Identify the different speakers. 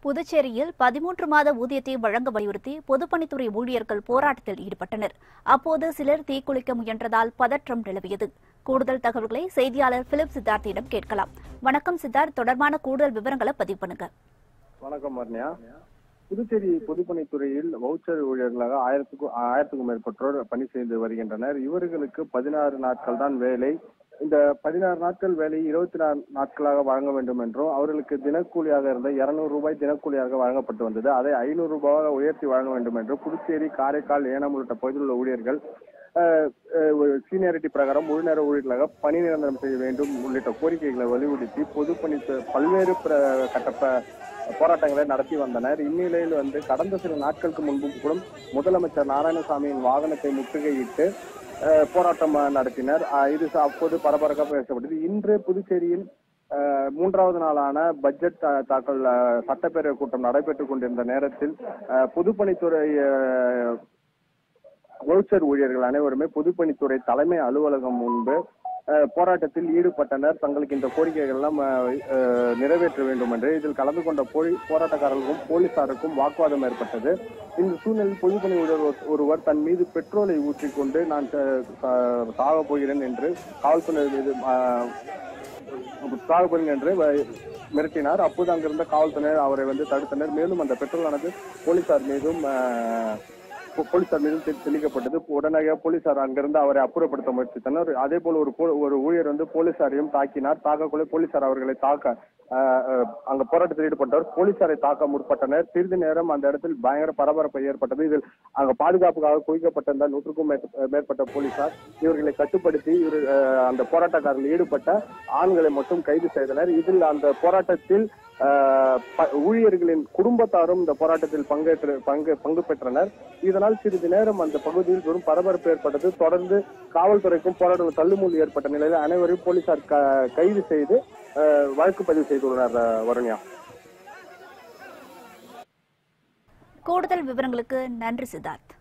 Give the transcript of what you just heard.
Speaker 1: புதுச்சேரியில் பதிமூன்று மாத ஊதியத்தை வழங்க வலியுறுத்தி பொதுப்பணித்துறை ஊழியர்கள் போராட்டத்தில் ஈடுபட்டனர் அப்போது சிலர் தீக்குளிக்க முயன்றதால் பதற்றம் நிலவியது கூடுதல் தகவல்களை செய்தியாளர் பிலிப் சித்தார்த்தியிடம் கேட்கலாம் வணக்கம் சித்தார்த் தொடர்பான கூடுதல் விவரங்களை பதிவு பண்ணுங்க
Speaker 2: வணக்கம் வர்ணியா புதுச்சேரி பொதுப்பணித்துறையில் வவுச்சர் ஊழியர்களாக ஆயிரத்துக்கும் ஆயிரத்துக்கும் மேற்பட்டோர் பணி செய்து வருகின்றனர் இவர்களுக்கு பதினாறு நாட்கள் தான் வேலை இந்த பதினாறு நாட்கள் வேலை இருபத்தி நாலு நாட்களாக வழங்க வேண்டும் என்றும் அவர்களுக்கு தினக்கூலியாக இருந்த இருநூறு ரூபாய் தினக்கூலியாக வழங்கப்பட்டு வந்தது அதை ஐநூறு ரூபாயாக உயர்த்தி வழங்க வேண்டும் என்றும் புதுச்சேரி காரைக்கால் ஏனாம் உள்ளிட்ட பகுதியில் உள்ள ஊழியர்கள் சீனியாரிட்டி பிரகாரம் முழு நேர ஊழியர்களாக பணி நிரந்தரம் செய்ய வேண்டும் உள்ளிட்ட கோரிக்கைகளை வலியுறுத்தி பொதுப்பணி பல்வேறு பிர- கட்ட ப- போராட்டங்களை நடத்தி வந்தனர் இந்நிலையில் வந்து கடந்த சில நாட்களுக்கு முன்பு கூட முதலமைச்சர் நாராயணசாமியின் வாகனத்தை முற்றுகையிட்டு அஹ், போராட்டம் அஹ், நடத்தினர் அஹ், இது ச- அப்போது பரபரப்பாக பேசப்பட்டது இன்று புதுச்சேரியில் அஹ், மூன்றாவது நாளான பட்ஜெட் தா- தாக்கல் அஹ், சட்டப்பேரவை கூட்டம் நடைபெற்றுக் கொண்டிருந்த நேரத்தில் அஹ், பொதுப்பணித்துறை அஹ், வவுச்சர் ஊழியர்கள் அனைவருமே பொதுப்பணித்துறை தலைமை அலுவலகம் முன்பு அஹ், போராட்டத்தில் ஈடுபட்டனர் தங்களுக்கு இந்த கோரிக்கைகள் எல்லாம் அஹ், அஹ், நிறைவேற்ற வேண்டும் என்று இதில் கலந்து கொண்ட போலி போராட்டக்காரர்களுக்கும் போலீசாருக்கும் வாக்குவாதம் ஏற்பட்டது இந்த சூழ்நிலையில் பொதுப்பணி ஊழியர் ஒரு- ஒருவர் தன் மீது பெட்ரோலை ஊற்றிக்கொண்டு நான் ச- ச- சாகப் போகிறேன் என்று காவல்துறை மீது அஹ், சாகப் போகிறேன் என்று வ- மிரட்டினார் அப்போது அங்கிருந்த காவல்துறையினர் அவரை வந்து தடுத்தனர் மேலும் அந்த பெட்ரோலானது போலீசார் மீதும் அஹ், போ- போலீசார் மீதும் தெ- தெளிக்கப்பட்டது உடனடியாக போலீசார் அங்கிருந்து அவரை அப்புறப்படுத்த முயற்சித்தனர் அதே போல ஒரு போ- ஒரு ஊழியர் வந்து போலீசாரையும் தாக்கினார் தாக்கக்குள்ள போலீசார் அவர்களை தாக்க அஹ், அஹ், அங்க போராட்டத்தில் ஈடுபட்டவர் போலீசாரை தாக்க முற்பட்டனர் சிறிது நேரம் அந்த இடத்தில் பயங்கர பரபரப்பு ஏற்பட்டது இதில் அங்க பாதுகாப்புக்காக குவிக்கப்பட்டிருந்த நூற்றுக்கும் மேற்ப- மேற்பட்ட போலீசார் இவர்களை கட்டுப்படுத்தி இவர் அஹ், அந்த போராட்டக்காரர்கள் ஈடுபட்ட ஆண்களை மட்டும் கைது செய்தனர் இதில் அந்த போராட்டத்தில் அஹ், ப- ஊழியர்களின் குடும்பத்தாரும் இந்த போராட்டத்தில் பங்கேற்று பங்கு பங்கு பெற்றனர் இதனால் சிறிது நேரம் அந்த பகுதியில் பெரும் பரபரப்பு ஏற்பட்டது தொடர்ந்து காவல்துறைக்கும் போராட்டம் தள்ளுமுள்ளி ஏற்பட்ட நிலையில் அனைவரையும் போலீசார் க- கைது செய்து அஹ், வழக்கு பதிவு செய்துள்ளனர் அஹ், வருண்யா
Speaker 1: கூடுதல் விவரங்களுக்கு நன்றி சித்தார்த்